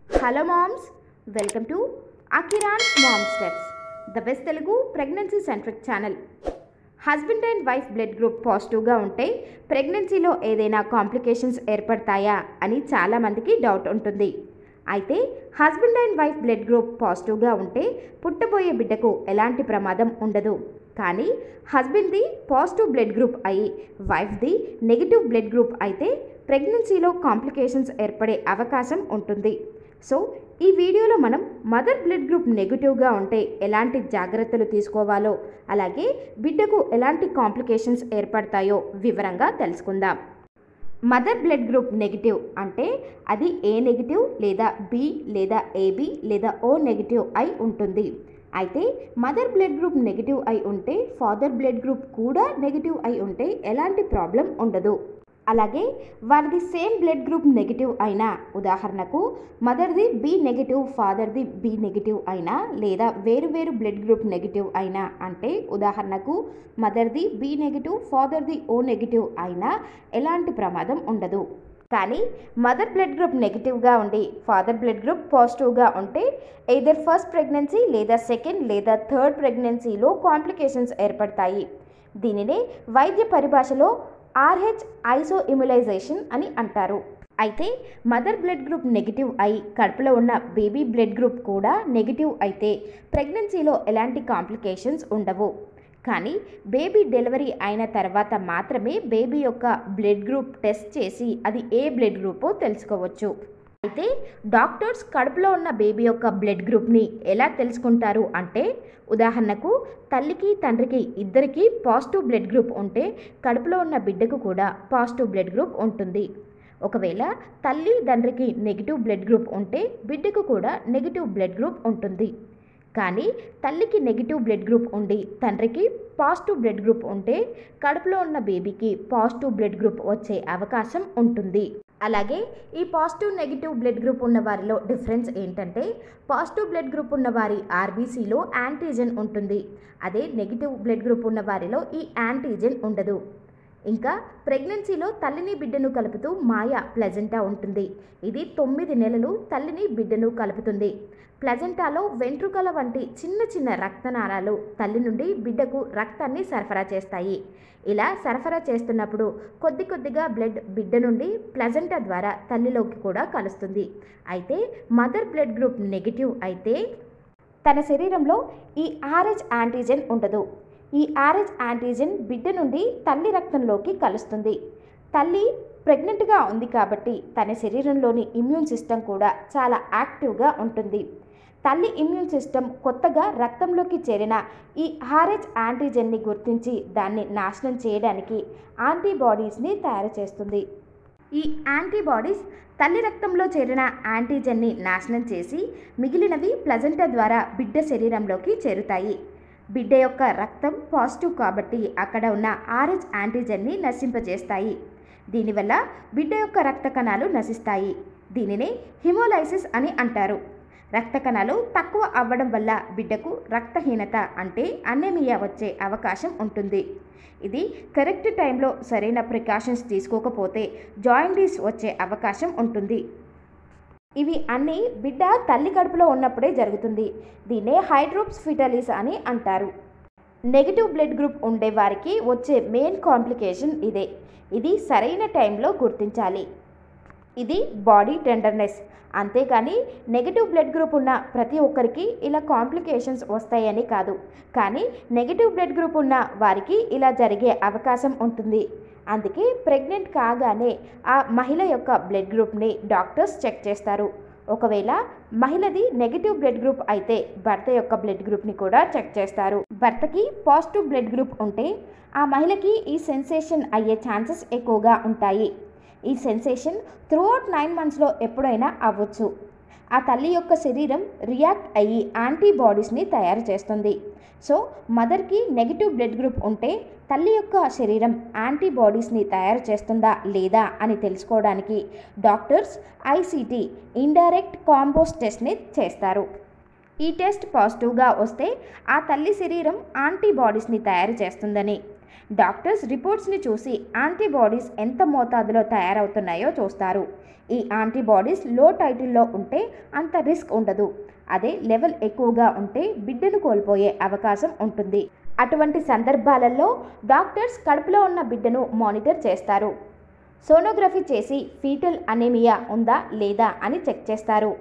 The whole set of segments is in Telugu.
హలో మామ్స్ వెల్కమ్ టు అకిరాన్ mom steps the best Telugu pregnancy centric channel husband and wife blood group పాజిటివ్గా ఉంటే ప్రెగ్నెన్సీలో ఏదైనా కాంప్లికేషన్స్ ఏర్పడతాయా అని చాలామందికి డౌట్ ఉంటుంది అయితే husband and wife blood group పాజిటివ్గా ఉంటే పుట్టబోయే బిడ్డకు ఎలాంటి ప్రమాదం ఉండదు కానీ హస్బెండ్ది పాజిటివ్ బ్లడ్ గ్రూప్ అయి వైఫ్ది నెగిటివ్ బ్లడ్ గ్రూప్ అయితే ప్రెగ్నెన్సీలో కాంప్లికేషన్స్ ఏర్పడే అవకాశం ఉంటుంది సో ఈ వీడియోలో మనం మదర్ బ్లడ్ గ్రూప్ నెగిటివ్గా ఉంటే ఎలాంటి జాగ్రత్తలు తీసుకోవాలో అలాగే బిడ్డకు ఎలాంటి కాంప్లికేషన్స్ ఏర్పడతాయో వివరంగా తెలుసుకుందాం మదర్ బ్లడ్ గ్రూప్ నెగిటివ్ అంటే అది ఏ నెగిటివ్ లేదా బి లేదా ఏబి లేదా ఓ నెగిటివ్ అయి ఉంటుంది అయితే మదర్ బ్లడ్ గ్రూప్ నెగిటివ్ అయి ఉంటే ఫాదర్ బ్లడ్ గ్రూప్ కూడా నెగిటివ్ అయి ఉంటే ఎలాంటి ప్రాబ్లం ఉండదు అలాగే వారిది సేమ్ బ్లడ్ గ్రూప్ నెగిటివ్ అయినా ఉదాహరణకు మదర్ది బి నెగిటివ్ ఫాదర్ది బి నెగిటివ్ అయినా లేదా వేరు వేరు బ్లడ్ గ్రూప్ నెగిటివ్ అయినా అంటే ఉదాహరణకు మదర్ది బి నెగిటివ్ ఫాదర్ది ఓ నెగిటివ్ అయినా ఎలాంటి ప్రమాదం ఉండదు కానీ మదర్ బ్లడ్ గ్రూప్ నెగిటివ్గా ఉండి ఫాదర్ బ్లడ్ గ్రూప్ పాజిటివ్గా ఉంటే ఎయిదర్ ఫస్ట్ ప్రెగ్నెన్సీ లేదా సెకండ్ లేదా థర్డ్ ప్రెగ్నెన్సీలో కాంప్లికేషన్స్ ఏర్పడతాయి దీనినే వైద్య పరిభాషలో ఆర్హెచ్ ఐసో ఇమ్యులైజేషన్ అని అంటారు అయితే మదర్ బ్లడ్ గ్రూప్ నెగిటివ్ అయి కడుపులో ఉన్న బేబీ బ్లడ్ గ్రూప్ కూడా నెగిటివ్ అయితే ప్రెగ్నెన్సీలో ఎలాంటి కాంప్లికేషన్స్ ఉండవు కానీ బేబీ డెలివరీ అయిన తర్వాత మాత్రమే బేబీ యొక్క బ్లడ్ గ్రూప్ టెస్ట్ చేసి అది ఏ బ్లడ్ గ్రూపో తెలుసుకోవచ్చు అయితే డాక్టర్స్ కడుపులో ఉన్న బేబీ యొక్క బ్లడ్ గ్రూప్ని ఎలా తెలుసుకుంటారు అంటే ఉదాహరణకు తల్లికి తండ్రికి ఇద్దరికి పాజిటివ్ బ్లడ్ గ్రూప్ ఉంటే కడుపులో ఉన్న బిడ్డకు కూడా పాజిటివ్ బ్లడ్ గ్రూప్ ఉంటుంది ఒకవేళ తల్లి తండ్రికి నెగిటివ్ బ్లడ్ గ్రూప్ ఉంటే బిడ్డకు కూడా నెగిటివ్ బ్లడ్ గ్రూప్ ఉంటుంది కానీ తల్లికి నెగిటివ్ బ్లడ్ గ్రూప్ ఉండి తండ్రికి పాజిటివ్ బ్లడ్ గ్రూప్ ఉంటే కడుపులో ఉన్న బేబీకి పాజిటివ్ బ్లడ్ గ్రూప్ వచ్చే అవకాశం ఉంటుంది అలాగే ఈ పాజిటివ్ నెగిటివ్ బ్లడ్ గ్రూప్ ఉన్న వారిలో డిఫరెన్స్ ఏంటంటే పాజిటివ్ బ్లడ్ గ్రూప్ ఉన్న వారి ఆర్బీసీలో యాంటీజెన్ ఉంటుంది అదే నెగిటివ్ బ్లడ్ గ్రూప్ ఉన్న వారిలో ఈ యాంటీజెన్ ఉండదు ఇంకా ప్రెగ్నెన్సీలో తల్లిని బిడ్డను కలుపుతూ మాయ ప్లెజెంటా ఉంటుంది ఇది తొమ్మిది నెలలు తల్లిని బిడ్డను కలుపుతుంది ప్లెజెంటాలో వెంట్రుకల వంటి చిన్న చిన్న రక్తనాళాలు తల్లి నుండి బిడ్డకు రక్తాన్ని సరఫరా చేస్తాయి ఇలా సరఫరా చేస్తున్నప్పుడు కొద్ది కొద్దిగా బ్లడ్ బిడ్డ నుండి ప్లెజెంటా ద్వారా తల్లిలోకి కూడా కలుస్తుంది అయితే మదర్ బ్లడ్ గ్రూప్ నెగిటివ్ అయితే తన శరీరంలో ఈ ఆర్హెచ్ యాంటీజెన్ ఉండదు ఈ ఆర్హెచ్ యాంటీజెన్ బిడ్డ నుండి తల్లి రక్తంలోకి కలుస్తుంది తల్లి ప్రెగ్నెంట్గా ఉంది కాబట్టి తన శరీరంలోని ఇమ్యూన్ సిస్టమ్ కూడా చాలా యాక్టివ్గా ఉంటుంది తల్లి ఇమ్యూన్ సిస్టమ్ కొత్తగా రక్తంలోకి చేరిన ఈ ఆర్హెచ్ యాంటీజెన్ని గుర్తించి దాన్ని నాశనం చేయడానికి యాంటీబాడీస్ని తయారు చేస్తుంది ఈ యాంటీబాడీస్ తల్లి రక్తంలో చేరిన యాంటీజెన్ని నాశనం చేసి మిగిలినవి ప్లజెంటా ద్వారా బిడ్డ శరీరంలోకి చేరుతాయి బిడ్డ యొక్క రక్తం పాజిటివ్ కాబట్టి అక్కడ ఉన్న ఆర్హెచ్ యాంటీజెన్ని నశింపజేస్తాయి దీనివల్ల బిడ్డ యొక్క రక్త కణాలు నశిస్తాయి దీనినే హిమోలైసిస్ అని అంటారు రక్త కణాలు తక్కువ అవ్వడం వల్ల బిడ్డకు రక్తహీనత అంటే అనెమియా వచ్చే అవకాశం ఉంటుంది ఇది కరెక్ట్ టైంలో సరైన ప్రికాషన్స్ తీసుకోకపోతే జాయిండీస్ వచ్చే అవకాశం ఉంటుంది ఇవి అన్నీ బిడ్డ తల్లి కడుపులో ఉన్నప్పుడే జరుగుతుంది దీన్నే హైడ్రోప్స్ ఫిటలిస్ అని అంటారు నెగిటివ్ బ్లడ్ గ్రూప్ ఉండే వారికి వచ్చే మెయిన్ కాంప్లికేషన్ ఇదే ఇది సరైన టైంలో గుర్తించాలి ఇది బాడీ టెండర్నెస్ అంతేకాని నెగిటివ్ బ్లడ్ గ్రూప్ ఉన్న ప్రతి ఒక్కరికి ఇలా కాంప్లికేషన్స్ వస్తాయని కాదు కానీ నెగిటివ్ బ్లడ్ గ్రూప్ ఉన్న వారికి ఇలా జరిగే అవకాశం ఉంటుంది అందుకే ప్రెగ్నెంట్ కాగానే ఆ మహిళ యొక్క బ్లడ్ గ్రూప్ని డాక్టర్స్ చెక్ చేస్తారు ఒకవేళ మహిళది నెగిటివ్ బ్లడ్ గ్రూప్ అయితే భర్త యొక్క బ్లడ్ గ్రూప్ని కూడా చెక్ చేస్తారు భర్తకి పాజిటివ్ బ్లడ్ గ్రూప్ ఉంటే ఆ మహిళకి ఈ సెన్సేషన్ అయ్యే ఛాన్సెస్ ఎక్కువగా ఉంటాయి ఈ సెన్సేషన్ త్రూఅవుట్ నైన్ మంత్స్లో ఎప్పుడైనా అవ్వచ్చు ఆ తల్లి యొక్క శరీరం రియాక్ట్ అయ్యి యాంటీబాడీస్ని తయారు చేస్తుంది సో మదర్కి నెగిటివ్ బ్లడ్ గ్రూప్ ఉంటే తల్లి యొక్క శరీరం యాంటీబాడీస్ని తయారు చేస్తుందా లేదా అని తెలుసుకోవడానికి డాక్టర్స్ ఐసీటీ ఇండైరెక్ట్ కాంపోస్ట్ టెస్ట్ని చేస్తారు ఈ టెస్ట్ పాజిటివ్గా వస్తే ఆ తల్లి శరీరం యాంటీబాడీస్ని తయారు చేస్తుందని డాక్టర్స్ రిపోర్ట్స్ని చూసి యాంటీబాడీస్ ఎంత మోతాదులో తయారవుతున్నాయో చూస్తారు ఈ యాంటీబాడీస్ లో టైటిల్లో ఉంటే అంత రిస్క్ ఉండదు అదే లెవెల్ ఎక్కువగా ఉంటే బిడ్డను కోల్పోయే అవకాశం ఉంటుంది అటువంటి సందర్భాలలో డాక్టర్స్ కడుపులో ఉన్న బిడ్డను మానిటర్ చేస్తారు సోనోగ్రఫీ చేసి ఫీటల్ అనేమియా ఉందా లేదా అని చెక్ చేస్తారు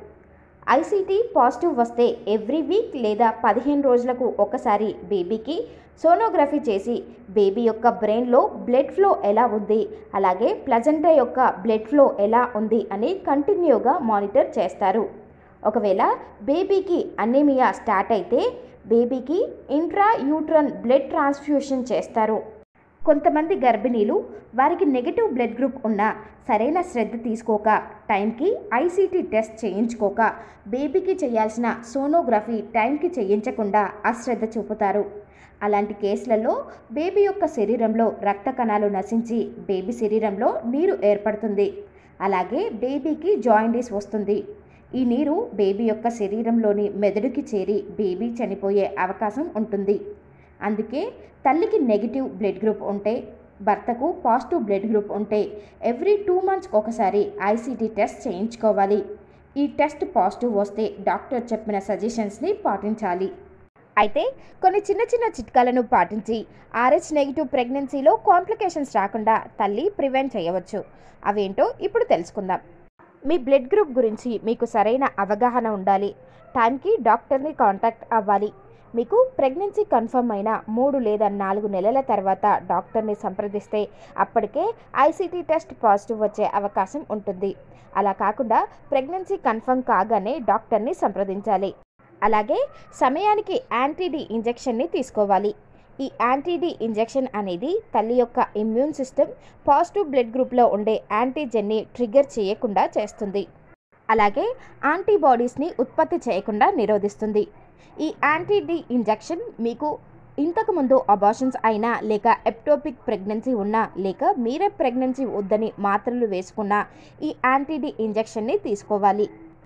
ఐసీటీ పాజిటివ్ వస్తే ఎవ్రీ వీక్ లేదా పదిహేను రోజులకు ఒకసారి బేబీకి సోనోగ్రఫీ చేసి బేబీ యొక్క బ్రెయిన్లో బ్లడ్ ఫ్లో ఎలా ఉంది అలాగే ప్లజెంటా యొక్క బ్లడ్ ఫ్లో ఎలా ఉంది అని కంటిన్యూగా మానిటర్ చేస్తారు ఒకవేళ బేబీకి అనేమియా స్టార్ట్ అయితే బేబీకి ఇంట్రా యూట్రన్ బ్లడ్ ట్రాన్స్ఫ్యూషన్ చేస్తారు కొంతమంది గర్భిణీలు వారికి నెగటివ్ బ్లడ్ గ్రూప్ ఉన్న సరైన శ్రద్ధ తీసుకోక టైంకి ఐసీటీ టెస్ట్ చేయించుకోక బేబీకి చేయాల్సిన సోనోగ్రఫీ టైంకి చేయించకుండా అశ్రద్ధ చూపుతారు అలాంటి కేసులలో బేబీ యొక్క శరీరంలో రక్త కణాలు నశించి బేబీ శరీరంలో నీరు ఏర్పడుతుంది అలాగే బేబీకి జాయిండీస్ వస్తుంది ఈ నీరు బేబీ యొక్క శరీరంలోని మెదడుకి చేరి బేబీ చనిపోయే అవకాశం ఉంటుంది అందుకే తల్లికి నెగిటివ్ బ్లడ్ గ్రూప్ ఉంటే భర్తకు పాజిటివ్ బ్లడ్ గ్రూప్ ఉంటే ఎవ్రీ టూ మంత్స్కి ఒకసారి ఐసీటీ టెస్ట్ చేయించుకోవాలి ఈ టెస్ట్ పాజిటివ్ వస్తే డాక్టర్ చెప్పిన సజెషన్స్ని పాటించాలి అయితే కొన్ని చిన్న చిన్న చిట్కాలను పాటించి ఆర్హెచ్ నెగిటివ్ ప్రెగ్నెన్సీలో కాంప్లికేషన్స్ రాకుండా తల్లి ప్రివెంట్ చేయవచ్చు అవేంటో ఇప్పుడు తెలుసుకుందాం మీ బ్లడ్ గ్రూప్ గురించి మీకు సరైన అవగాహన ఉండాలి టైంకి డాక్టర్ని కాంటాక్ట్ అవ్వాలి మీకు ప్రెగ్నెన్సీ కన్ఫర్మ్ అయిన మూడు లేదా నాలుగు నెలల తర్వాత డాక్టర్ని సంప్రదిస్తే అప్పటికే ఐసీటీ టెస్ట్ పాజిటివ్ వచ్చే అవకాశం ఉంటుంది అలా కాకుండా ప్రెగ్నెన్సీ కన్ఫర్మ్ కాగానే డాక్టర్ని సంప్రదించాలి అలాగే సమయానికి యాంటీడీ ఇంజెక్షన్ని తీసుకోవాలి ఈ యాంటీడీ ఇంజెక్షన్ అనేది తల్లి యొక్క ఇమ్యూన్ సిస్టమ్ పాజిటివ్ బ్లడ్ గ్రూప్లో ఉండే యాంటీజెన్ని ట్రిగర్ చేయకుండా చేస్తుంది అలాగే యాంటీబాడీస్ని ఉత్పత్తి చేయకుండా నిరోధిస్తుంది ఈ యాంటీడీ ఇంజెక్షన్ మీకు ఇంతకుముందు అబార్షన్స్ అయినా లేక ఎప్టోపిక్ ప్రెగ్నెన్సీ ఉన్నా లేక మీరే ప్రెగ్నెన్సీ వద్దని మాత్రలు వేసుకున్నా ఈ యాంటీడీ ఇంజెక్షన్ని తీసుకోవాలి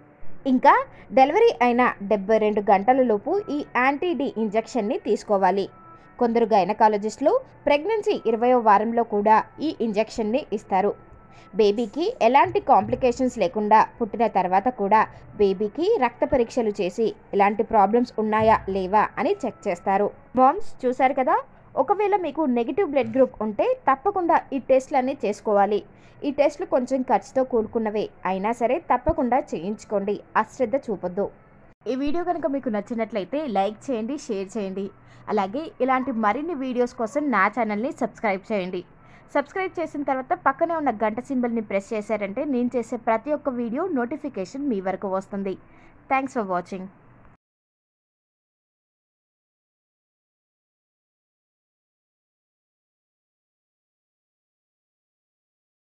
ఇంకా డెలివరీ అయిన డెబ్బై రెండు గంటలలోపు ఈ యాంటీడీ ఇంజెక్షన్ని తీసుకోవాలి కొందరు గైనకాలజిస్టులు ప్రెగ్నెన్సీ ఇరవయో వారంలో కూడా ఈ ఇంజెక్షన్ని ఇస్తారు బేబీకి ఎలాంటి కాంప్లికేషన్స్ లేకుండా పుట్టిన తర్వాత కూడా బేబీకి రక్త పరీక్షలు చేసి ఎలాంటి ప్రాబ్లమ్స్ ఉన్నాయా లేవా అని చెక్ చేస్తారు మామ్స్ చూశారు కదా ఒకవేళ మీకు నెగిటివ్ బ్లడ్ గ్రూప్ ఉంటే తప్పకుండా ఈ టెస్ట్లన్నీ చేసుకోవాలి ఈ టెస్ట్లు కొంచెం ఖర్చుతో కూడుకున్నవే అయినా సరే తప్పకుండా చేయించుకోండి అశ్రద్ధ చూపొద్దు ఈ వీడియో కనుక మీకు నచ్చినట్లయితే లైక్ చేయండి షేర్ చేయండి అలాగే ఇలాంటి మరిన్ని వీడియోస్ కోసం నా ఛానల్ని సబ్స్క్రైబ్ చేయండి సబ్స్క్రైబ్ చేసిన తర్వాత పక్కనే ఉన్న గంట సింబల్ని ప్రెస్ చేశారంటే నేను చేసే ప్రతి ఒక్క వీడియో నోటిఫికేషన్ మీ వరకు వస్తుంది థ్యాంక్స్ ఫర్ వాచింగ్